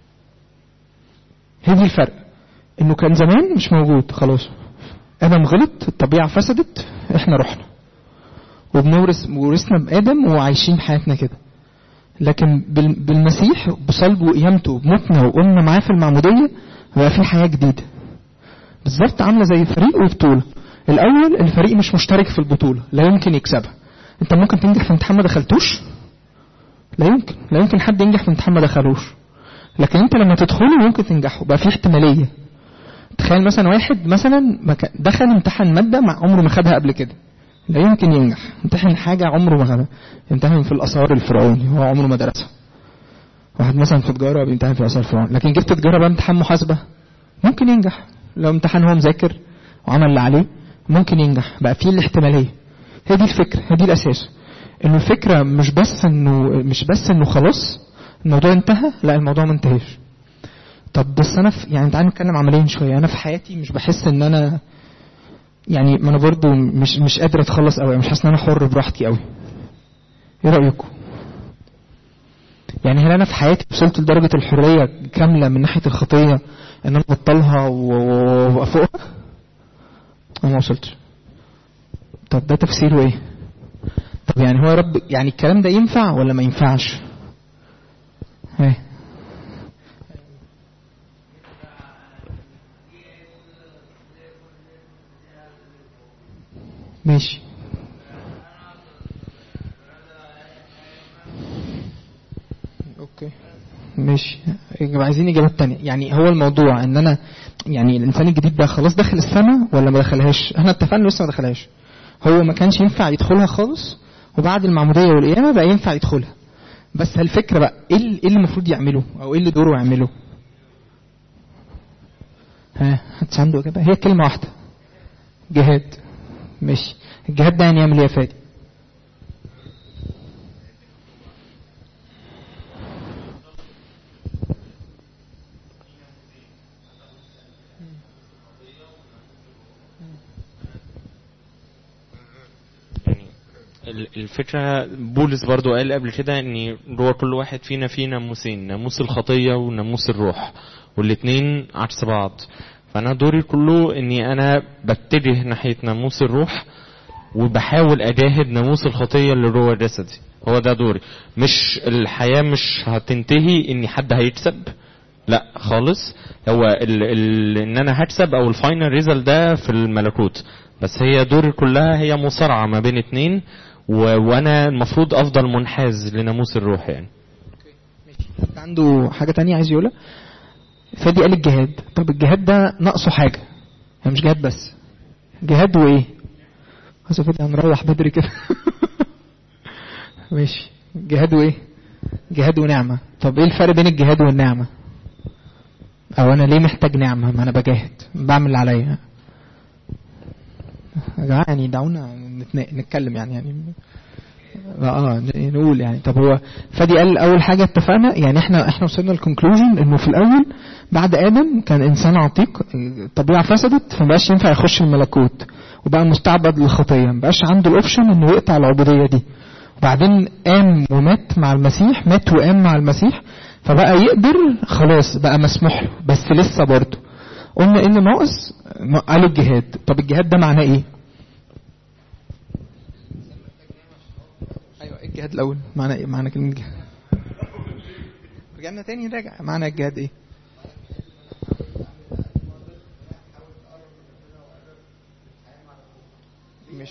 هي دي الفرق انه كان زمان مش موجود خلاص ادم غلط الطبيعه فسدت احنا رحنا وبنورث ورثنا بادم وعايشين حياتنا كده لكن بالمسيح بصلبه وقيامته بموتنا وقمنا معاه في المعموديه بقى في حياه جديده بالظبط عامله زي فريق وبطوله الاول الفريق مش مشترك في البطوله لا يمكن يكسبها انت ممكن تنجح في امتحان ما دخلتوش لا يمكن لا يمكن حد ينجح في امتحان ما دخلوش لكن انت لما تدخله ممكن تنجحه بقى في احتماليه تخيل مثلا واحد مثلا دخل امتحان ماده مع عمره ما خدها قبل كده لا يمكن ينجح امتحن حاجة عمره ما خدها امتحن في الآثار الفرعوني هو عمره ما درسها واحد مثلا في تجارة بيمتحن في الآثار الفرعوني لكن جبت تجارة بقى امتحان محاسبة ممكن ينجح لو امتحن هو مذاكر وعمل اللي عليه ممكن ينجح بقى فيه الاحتمالية هي دي الفكرة هي دي الأساس إنه الفكرة مش بس إنه مش بس إنه خلاص الموضوع انتهى لا الموضوع ما انتهاش طب بس أنا في يعني تعالى نتكلم عمليا شوية أنا في حياتي مش بحس إن أنا يعني ما انا برضو مش مش قادر اتخلص قوي مش حاسس ان انا حر براحتي قوي ايه رايكم يعني هل انا في حياتي وصلت لدرجه الحريه كامله من ناحيه الخطيه ان انا ابطلها وافوقها انا ما وصلتش طب ده تفسيره ايه طب يعني هو يا رب يعني الكلام ده ينفع ولا ما ينفعش ايه ماشي اوكي ماشي عايزين اجابات تانية يعني هو الموضوع ان انا يعني الانسان الجديد ده خلاص دخل السماء ولا ما دخلهاش احنا اتفقنا لسه ما دخلهاش هو ما كانش ينفع يدخلها خالص وبعد المعموديه والقيامه بقى ينفع يدخلها بس الفكره بقى ايه اللي المفروض يعمله او ايه اللي دوره يعمله ها حد عنده اجابه هي كلمه واحده جهاد ماشي الجهاد ده يعني يعمل ايه يا فادي ال- الفكرة بولس برضو قال قبل كده ان جوه كل واحد فينا فيه ناموسين ناموس الخطية وناموس الروح والاتنين عكس بعض فانا دوري كله اني انا بتجه ناحية ناموس الروح وبحاول اجاهد ناموس الخطية اللي جوه جسدي هو ده دوري مش الحياة مش هتنتهي ان حد هيكسب لا خالص هو ال ال ان انا هكسب او الفاينل ريزلت ده في الملكوت بس هي دوري كلها هي مصارعة ما بين اتنين و... وانا المفروض افضل منحاز لناموس الروح يعني حد عنده حاجة تانية عايز يقولها فادي قال الجهاد طب الجهاد ده ناقصه حاجة يعني مش جهاد بس جهاد وايه بس فادي هنروح بدري كده ماشي جهاد وايه جهاد ونعمة طب ايه الفرق بين الجهاد والنعمة او انا ليه محتاج نعمة ما انا بجاهد بعمل اللي عليا يا جماعة يعني دعونا نتنا- نتكلم يعني يعني اه ن- نقول يعني طب هو فدي قال اول حاجه اتفقنا يعني احنا احنا وصلنا للكونكلوجن انه في الاول بعد ادم كان انسان عتيق الطبيعه فسدت فمبقاش ينفع يخش الملكوت وبقى مستعبد للخطيه مبقاش عنده الاوبشن انه يقطع العبوديه دي وبعدين قام ومات مع المسيح مات وقام مع المسيح فبقى يقدر خلاص بقى مسموح له بس لسه برضه قلنا ان ناقص قالوا الجهاد طب الجهاد ده معناه ايه ايوه إيه الجهاد الاول معنى ايه معنى كلمه جهاد رجعنا تاني راجع معنى الجهاد ايه مش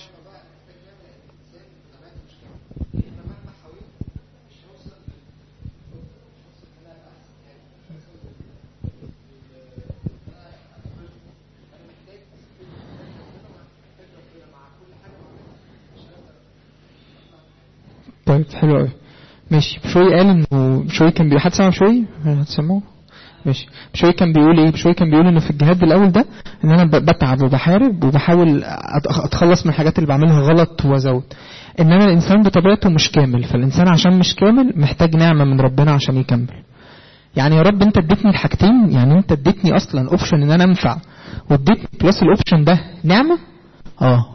طيب حلو قوي ماشي بشوي قال انه بشوي كان بيقول حد سمع بشوي هتسمعه ماشي بشوي كان بيقول ايه بشوي كان بيقول انه في الجهاد الاول ده ان انا ب- بتعب وبحارب وبحاول أت- اتخلص من الحاجات اللي بعملها غلط وازود انما الانسان بطبيعته مش كامل فالانسان عشان مش كامل محتاج نعمه من ربنا عشان يكمل يعني يا رب انت اديتني الحاجتين يعني انت اديتني اصلا اوبشن ان انا انفع واديتني بلس الاوبشن ده نعمه اه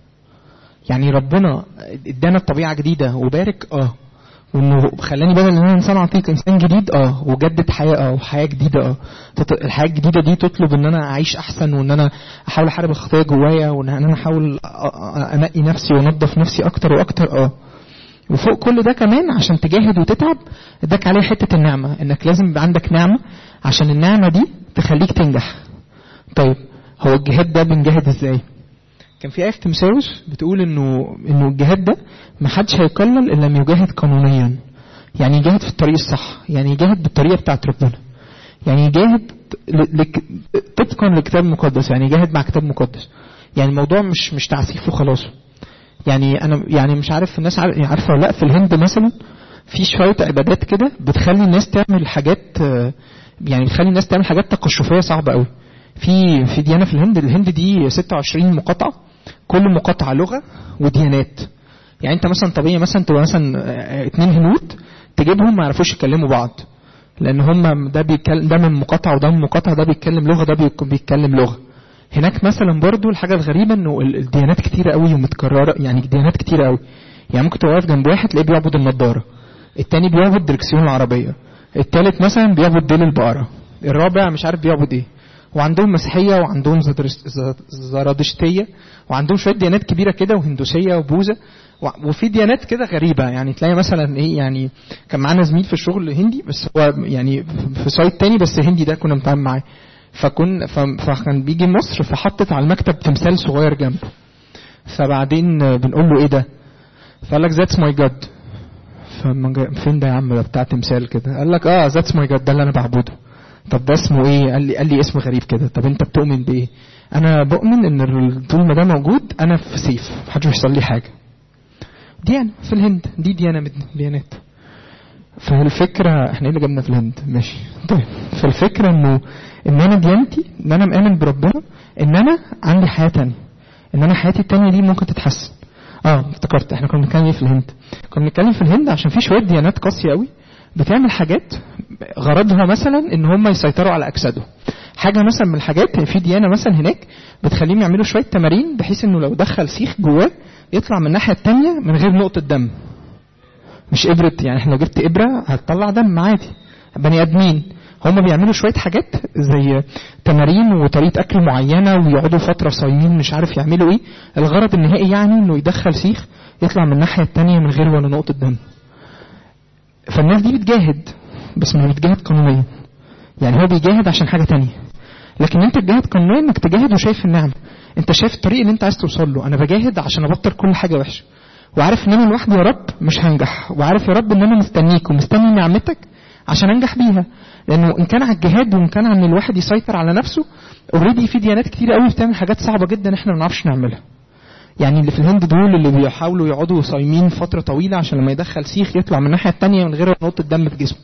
يعني ربنا ادانا الطبيعه جديده وبارك اه وانه خلاني بدل ان انا انسان عتيق انسان جديد اه وجدد حياه اه وحياه جديده اه تط- الحياه الجديده دي تطلب ان انا اعيش احسن وان انا احاول احارب الخطيه جوايا وان انا احاول أ- أ- انقي نفسي وانظف نفسي اكتر واكتر اه وفوق كل ده كمان عشان تجاهد وتتعب اداك عليه حته النعمه انك لازم يبقى عندك نعمه عشان النعمه دي تخليك تنجح طيب هو الجهاد ده بنجاهد ازاي كان في آية في تمساوس بتقول إنه إنه الجهاد ده ما حدش هيقلل إلا لما يجاهد قانونيا. يعني يجاهد في الطريق الصح، يعني يجاهد بالطريقة بتاعت ربنا. يعني يجاهد ل- لك- طبقا للكتاب المقدس، يعني يجاهد مع كتاب مقدس. يعني الموضوع مش مش تعسيف وخلاص. يعني أنا يعني مش عارف الناس عار- عارفة ولا لأ في الهند مثلا في شوية عبادات كده بتخلي الناس تعمل حاجات آه، يعني بتخلي الناس تعمل حاجات تقشفية صعبة قوي. في في ديانة في الهند الهند دي 26 مقاطعة كل مقاطعة لغة وديانات يعني انت مثلا طبيعي مثلا تبقى مثلا آه، اتنين هنود تجيبهم ما يعرفوش يتكلموا بعض لان هم ده بيتكلم ده من مقاطعة وده من مقاطعة ده بيتكلم لغة ده بيك- بيتكلم لغة هناك مثلا برضو الحاجة الغريبة انه ال- الديانات كتيرة قوي ومتكررة يعني ديانات كتيرة قوي يعني ممكن تبقى واقف جنب واحد تلاقيه بيعبد النضارة التاني بيعبد دركسيون العربية التالت مثلا بيعبد ديل البقرة الرابع مش عارف بيعبد ايه وعندهم مسيحيه وعندهم زدرس- ز- زرادشتيه وعندهم شويه ديانات كبيره كده وهندوسيه وبوذا و- وفي ديانات كده غريبه يعني تلاقي مثلا ايه يعني كان معانا زميل في الشغل هندي بس هو يعني في سايت تاني بس هندي ده كنا بنتعامل معاه فكن ف- فكان بيجي مصر فحطت على المكتب تمثال صغير جنبه فبعدين بنقول له ايه ده فقال لك ذاتس ماي جاد فين ده يا عم ده بتاع تمثال كده قال لك اه ذاتس ماي جاد ده اللي انا بعبده طب ده اسمه ايه قال لي قال لي اسم غريب كده طب انت بتؤمن بايه انا بؤمن ان ال- طول ما ده موجود انا في سيف محدش بيحصل لي حاجه ديانه في الهند دي ديانه من الديانات فالفكره احنا ايه اللي جابنا في الهند ماشي طيب فالفكره انه ان انا ديانتي ان انا مآمن بربنا ان انا عندي حياه تانية ان انا حياتي التانية دي ممكن تتحسن اه افتكرت احنا كنا بنتكلم ايه في الهند كنا بنتكلم في الهند عشان في شويه ديانات قاسيه قوي بتعمل حاجات غرضها مثلا ان هم يسيطروا على اجسادهم حاجه مثلا من الحاجات في ديانه مثلا هناك بتخليهم يعملوا شويه تمارين بحيث انه لو دخل سيخ جواه يطلع من الناحيه الثانيه من غير نقطه دم مش ابره يعني احنا لو جبت ابره هتطلع دم عادي بني ادمين هم بيعملوا شويه حاجات زي تمارين وطريقه اكل معينه ويقعدوا فتره صايمين مش عارف يعملوا ايه الغرض النهائي يعني انه يدخل سيخ يطلع من الناحيه الثانيه من غير ولا نقطه دم فالناس دي بتجاهد بس مش بتجاهد قانونيا يعني هو بيجاهد عشان حاجه تانية لكن انت تجاهد قانونيا انك تجاهد وشايف النعمه انت شايف الطريق اللي انت عايز توصل له انا بجاهد عشان ابطل كل حاجه وحشه وعارف ان انا لوحدي يا رب مش هنجح وعارف يا رب ان انا مستنيك ومستني نعمتك عشان انجح بيها لانه ان كان على الجهاد وان كان عن الواحد يسيطر على نفسه اوريدي في ديانات كتير قوي بتعمل حاجات صعبه جدا احنا ما بنعرفش نعملها يعني اللي في الهند دول اللي بيحاولوا يقعدوا صايمين فتره طويله عشان لما يدخل سيخ يطلع من الناحيه الثانيه من غير نقطه دم في جسمه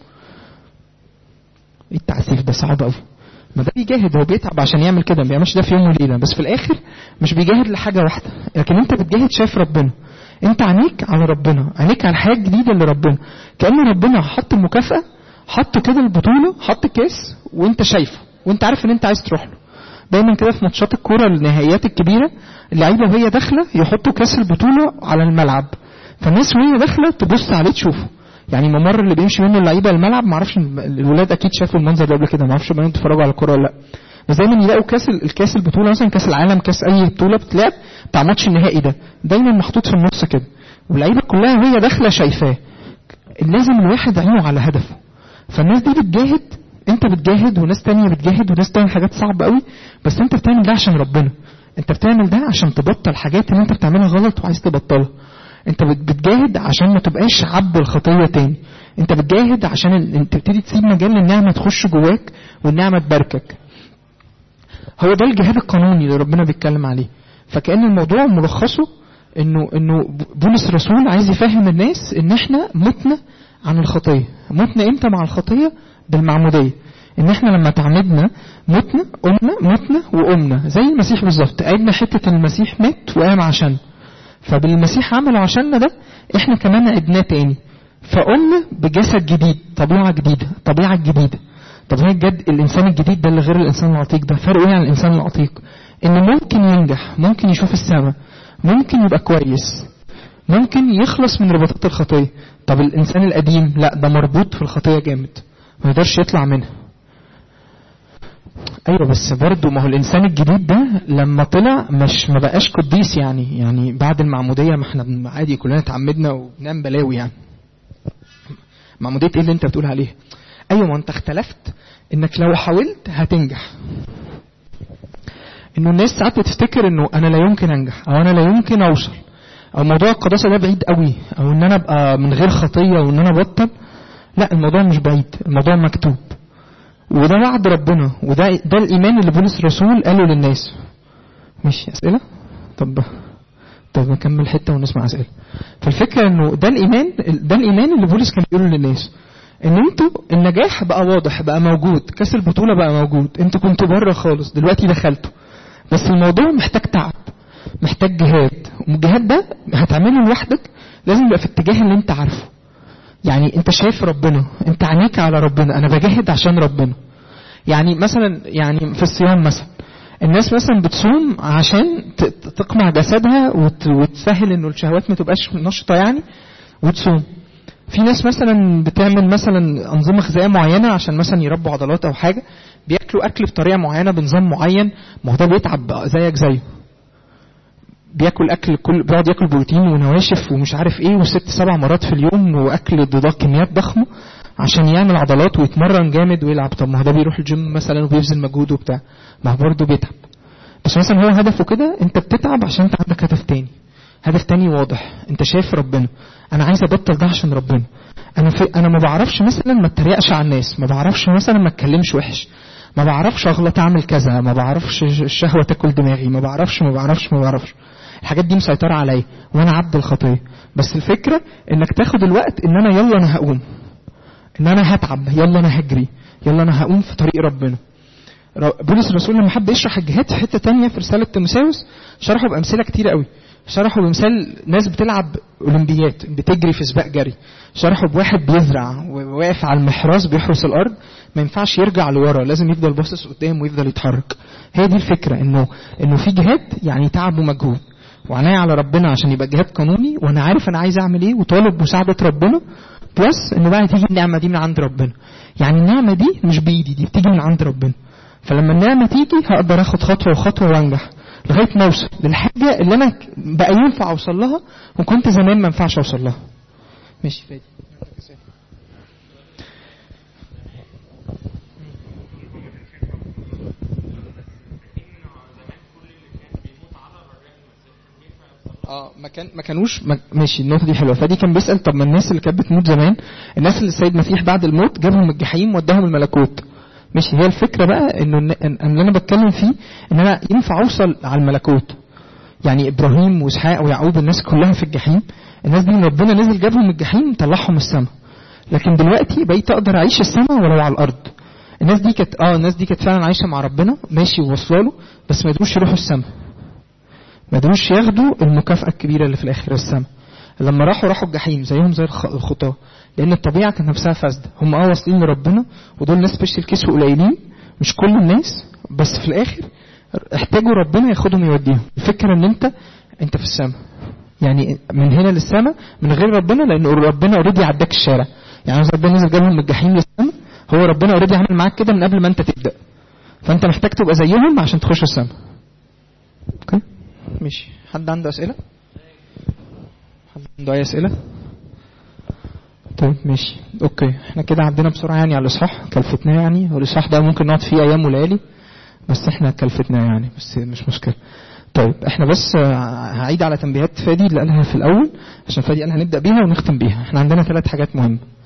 ايه التعسيف ده صعب قوي ما ده بيجاهد هو بيتعب عشان يعمل كده ما بيعملش ده في يوم وليله بس في الاخر مش بيجاهد لحاجه واحده لكن انت بتجاهد شايف ربنا انت عينيك على ربنا عينيك على الحياه الجديده اللي ربنا كان ربنا حط المكافاه حط كده البطوله حط كاس وانت شايفه وانت عارف ان انت عايز تروح له دايما كده في ماتشات الكوره النهائيات الكبيره اللعيبه وهي داخله يحطوا كاس البطوله على الملعب فالناس وهي داخله تبص عليه تشوفه يعني الممر اللي بيمشي منه اللعيبه الملعب ما اعرفش الولاد اكيد شافوا المنظر ده قبل كده ما اعرفش بقى انتوا اتفرجوا على الكوره ولا لا بس دايما يلاقوا كاس الكاس البطوله مثلا كاس العالم كاس اي بطوله بتلعب بتاع ماتش النهائي ده دايما محطوط في النص كده واللعيبه كلها وهي داخله شايفاه لازم الواحد عينه على هدفه فالناس دي بتجاهد انت بتجاهد وناس تانية بتجاهد وناس تعمل حاجات صعبة قوي بس انت بتعمل ده عشان ربنا انت بتعمل ده عشان تبطل حاجات اللي انت بتعملها غلط وعايز تبطلها انت بتجاهد عشان ما تبقاش عبد الخطية تاني انت بتجاهد عشان انت تبتدي تسيب مجال للنعمة تخش جواك والنعمة تباركك هو ده الجهاد القانوني اللي ربنا بيتكلم عليه فكأن الموضوع ملخصه انه انه بولس الرسول عايز يفهم الناس ان احنا متنا عن الخطيه متنا امتى مع الخطيه بالمعموديه ان احنا لما تعمدنا متنا قمنا متنا وقمنا زي المسيح بالظبط عيدنا حته المسيح مات وقام عشان فبالمسيح عمله عشاننا ده احنا كمان عدناه تاني فقمنا بجسد جديد طبيعه جديده طبيعه جديده طب هي الجد الانسان الجديد ده اللي غير الانسان العتيق ده فرقه ايه عن الانسان العتيق انه ممكن ينجح ممكن يشوف السماء ممكن يبقى كويس ممكن يخلص من رباطات الخطيه طب الانسان القديم لا ده مربوط في الخطيه جامد ما يقدرش يطلع منها ايوه بس برضه ما هو الانسان الجديد ده لما طلع مش ما بقاش قديس يعني يعني بعد المعموديه ما احنا عادي كلنا اتعمدنا وبنعمل بلاوي يعني معموديه ايه اللي انت بتقول عليها ايوه ما انت اختلفت انك لو حاولت هتنجح انه الناس ساعات بتفتكر انه انا لا يمكن انجح او انا لا يمكن اوصل او موضوع القداسه ده بعيد قوي او ان انا ابقى من غير خطيه وان انا ابطل لا الموضوع مش بعيد الموضوع مكتوب وده وعد ربنا وده ده الايمان اللي بولس الرسول قاله للناس مش اسئله طب طب نكمل حته ونسمع اسئله فالفكره انه ده الايمان ده الايمان اللي بولس كان بيقوله للناس ان انتوا النجاح بقى واضح بقى موجود كاس البطوله بقى موجود انتوا كنتوا بره خالص دلوقتي دخلتوا بس الموضوع محتاج تعب محتاج جهاد والجهاد ده هتعمله لوحدك لازم يبقى في الاتجاه اللي انت عارفه يعني انت شايف ربنا انت عينيك على ربنا انا بجاهد عشان ربنا يعني مثلا يعني في الصيام مثلا الناس مثلا بتصوم عشان تقمع جسدها وتسهل انه الشهوات ما تبقاش نشطه يعني وتصوم في ناس مثلا بتعمل مثلا انظمه غذائيه معينه عشان مثلا يربوا عضلات او حاجه بياكلوا اكل بطريقه معينه بنظام معين ما هو ده بيتعب زيك زيه بياكل اكل كل بيقعد ياكل بروتين ونواشف ومش عارف ايه وست سبع مرات في اليوم واكل ضداد كميات ضخمه عشان يعمل عضلات ويتمرن جامد ويلعب طب ما هو ده بيروح الجيم مثلا وبيبذل مجهود وبتاع ما هو برضه بيتعب بس مثلا هو هدفه كده انت بتتعب عشان انت عندك هدف تاني هدف تاني واضح انت شايف ربنا انا عايز ابطل ده عشان ربنا انا في انا ما بعرفش مثلا ما اتريقش على الناس ما بعرفش مثلا ما اتكلمش وحش ما بعرفش اغلط اعمل كذا ما بعرفش الشهوه تاكل دماغي ما بعرفش ما بعرفش ما بعرفش الحاجات دي مسيطره عليا وانا عبد الخطيه بس الفكره انك تاخد الوقت ان انا يلا انا هقوم ان انا هتعب يلا انا هجري يلا انا هقوم في طريق ربنا بولس الرسول لما حب يشرح الجهاد في حته تانية في رساله تيموثاوس شرحه بامثله كتير قوي شرحه بمثال ناس بتلعب اولمبيات بتجري في سباق جري شرحه بواحد بيزرع وواقف على المحراث بيحرس الارض ما ينفعش يرجع لورا لازم يفضل باصص قدام ويفضل يتحرك هي دي الفكره انه انه في جهاد يعني تعب ومجهود وعناية على ربنا عشان يبقى جهاد قانوني وانا عارف انا عايز اعمل ايه وطالب مساعدة ربنا بلس انه بقى تيجي النعمة دي من عند ربنا يعني النعمة دي مش بايدي دي بتيجي من عند ربنا فلما النعمة تيجي هقدر اخد خطوة وخطوة وانجح لغاية ما اوصل للحاجة اللي انا بقى ينفع اوصل لها وكنت زمان ما ينفعش اوصل لها ماشي فادي اه ما كان ما كانوش ما ماشي النقطه دي حلوه فدي كان بيسال طب ما الناس اللي كانت بتموت زمان الناس اللي السيد مسيح بعد الموت جابهم الجحيم وداهم الملكوت ماشي هي الفكره بقى انه إن إن اللي انا بتكلم فيه ان انا ينفع اوصل على الملكوت يعني ابراهيم واسحاق ويعقوب الناس كلها في الجحيم الناس دي من ربنا نزل جابهم الجحيم طلعهم السماء لكن دلوقتي بقيت اقدر اعيش السماء ولو على الارض الناس دي كانت اه الناس دي كانت فعلا عايشه مع ربنا ماشي وواصله له بس ما قدروش يروحوا السماء ما قدروش ياخدوا المكافأة الكبيرة اللي في الآخر السماء لما راحوا راحوا الجحيم زيهم زي الخ- الخطاة لأن الطبيعة كانت نفسها فاسدة هم اه واصلين لربنا ودول ناس سبيشال كيس وقليلين مش كل الناس بس في الآخر احتاجوا ربنا ياخدهم يوديهم الفكرة ان انت انت في السماء يعني من هنا للسماء من غير ربنا لان ربنا اوريدي عداك الشارع يعني مثلا ربنا نزل جابهم من الجحيم للسماء هو ربنا اوريدي عمل معاك كده من قبل ما انت تبدا فانت محتاج تبقى زيهم عشان تخش السماء اوكي ماشي حد عنده اسئله حد عنده اي اسئله طيب ماشي اوكي احنا كده عدينا بسرعه يعني على الاصحاح كلفتناه يعني والاصحاح ده ممكن نقعد فيه ايام وليالي بس احنا كلفتناه يعني بس مش مشكله طيب احنا بس آه، هعيد على تنبيهات فادي اللي قالها في الاول عشان فادي قال هنبدا بيها ونختم بيها احنا عندنا ثلاث حاجات مهمه